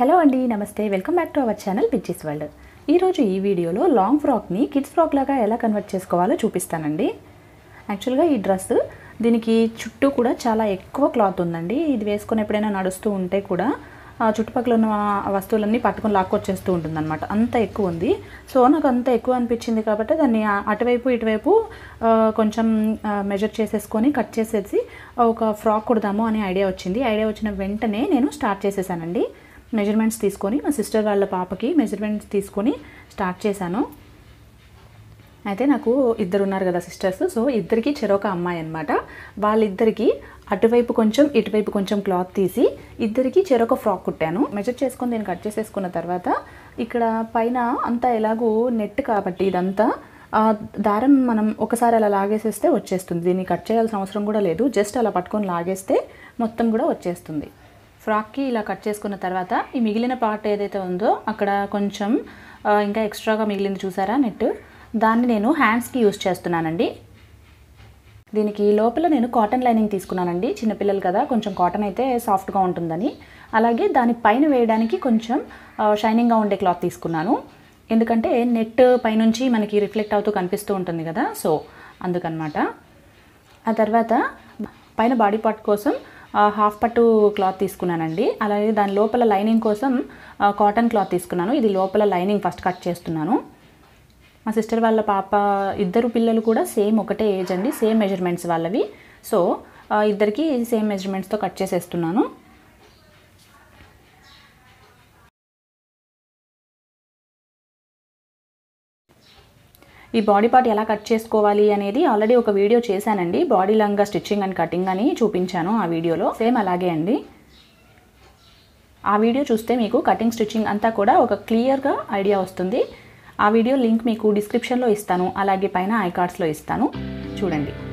hello అండి నమస్తే welcome back to our channel పిచ్చిస్ వరల్డ్ ఈరోజు ఈ వీడియోలో లాంగ్ ఫ్రాక్ని కిడ్స్ ఫ్రాక్ లాగా ఎలా కన్వర్ట్ చేసుకోవాలో చూపిస్తానండి యాక్చువల్గా ఈ డ్రెస్ దీనికి చుట్టూ కూడా చాలా ఎక్కువ క్లాత్ ఉందండి ఇది వేసుకొని ఎప్పుడైనా నడుస్తూ ఉంటే కూడా ఆ చుట్టుపక్కల ఉన్న వస్తువులన్నీ పట్టుకొని లాక్కొచ్చేస్తూ ఉంటుందన్నమాట అంత ఎక్కువ ఉంది సో నాకు అంత ఎక్కువ అనిపించింది కాబట్టి దాన్ని ఆ- అటువైపు ఇటువైపు ఆ, కొంచెం మెజర్ చేసేసుకొని కట్ చేసేసి ఒక ఫ్రాక్ కుడదాము అనే ఐడియా వచ్చింది ఐడియా వచ్చిన వెంటనే నేను స్టార్ట్ చేసేసానండి మెజర్మెంట్స్ తీసుకొని మా సిస్టర్ వాళ్ళ పాపకి మెజర్మెంట్స్ తీసుకొని స్టార్ట్ చేశాను అయితే నాకు ఇద్దరు ఉన్నారు కదా సిస్టర్స్ సో ఇద్దరికి చెరొక అమ్మాయి అనమాట వాళ్ళిద్దరికి అటువైపు కొంచెం ఇటువైపు కొంచెం క్లాత్ తీసి ఇద్దరికి చెరొక ఫ్రాక్ కుట్టాను మెజర్ చేసుకొని దీన్ని కట్ చేసేసుకున్న తర్వాత ఇక్కడ పైన అంతా ఎలాగూ నెట్ కాబట్టి ఇదంతా ఆ దారం మనం ఒకసారి అలా లాగేసేస్తే వచ్చేస్తుంది దీన్ని కట్ చేయాల్సిన అవసరం కూడా లేదు జస్ట్ అలా పట్టుకొని లాగేస్తే మొత్తం కూడా వచ్చేస్తుంది ఫ్రాక్కి ఇలా కట్ చేసుకున్న తర్వాత ఈ మిగిలిన పార్ట్ ఏదైతే ఉందో అక్కడ కొంచెం ఆ, ఇంకా ఎక్స్ట్రాగా మిగిలింది చూసారా నెట్ దాన్ని నేను హ్యాండ్స్కి యూస్ చేస్తున్నానండి దీనికి లోపల నేను కాటన్ లైనింగ్ తీసుకున్నానండి చిన్నపిల్లలు కదా కొంచెం కాటన్ అయితే సాఫ్ట్గా ఉంటుందని అలాగే దాని పైన వేయడానికి కొంచెం ఆ, షైనింగ్గా ఉండే క్లాత్ తీసుకున్నాను ఎందుకంటే నెట్ పైనుంచి మనకి రిఫ్లెక్ట్ అవుతూ కనిపిస్తూ ఉంటుంది కదా సో అందుకనమాట ఆ తర్వాత పైన బాడీ పార్ట్ కోసం ఆ, హాఫ్ పట్టు క్లాత్ తీసుకున్నానండి అలాగే దాని లోపల లైనింగ్ కోసం ఆ, కాటన్ క్లాత్ తీసుకున్నాను ఇది లోపల లైనింగ్ ఫస్ట్ కట్ చేస్తున్నాను మా సిస్టర్ వాళ్ళ పాప ఇద్దరు పిల్లలు కూడా సేమ్ ఒకటే ఏజ్ అండి సేమ్ మెజర్మెంట్స్ వాళ్ళవి సో ఆ, ఇద్దరికి సేమ్ మెజర్మెంట్స్తో కట్ చేసేస్తున్నాను ఈ బాడీ పార్ట్ ఎలా కట్ చేసుకోవాలి అనేది ఆల్రెడీ ఒక వీడియో చేశానండి బాడీ లంగా స్టిచ్చింగ్ అండ్ కటింగ్ అని చూపించాను ఆ వీడియోలో సేమ్ అలాగే అండి ఆ వీడియో చూస్తే మీకు కటింగ్ స్టిచ్చింగ్ అంతా కూడా ఒక క్లియర్గా ఐడియా వస్తుంది ఆ వీడియో లింక్ మీకు డిస్క్రిప్షన్లో ఇస్తాను అలాగే పైన ఐ కార్డ్స్లో ఇస్తాను చూడండి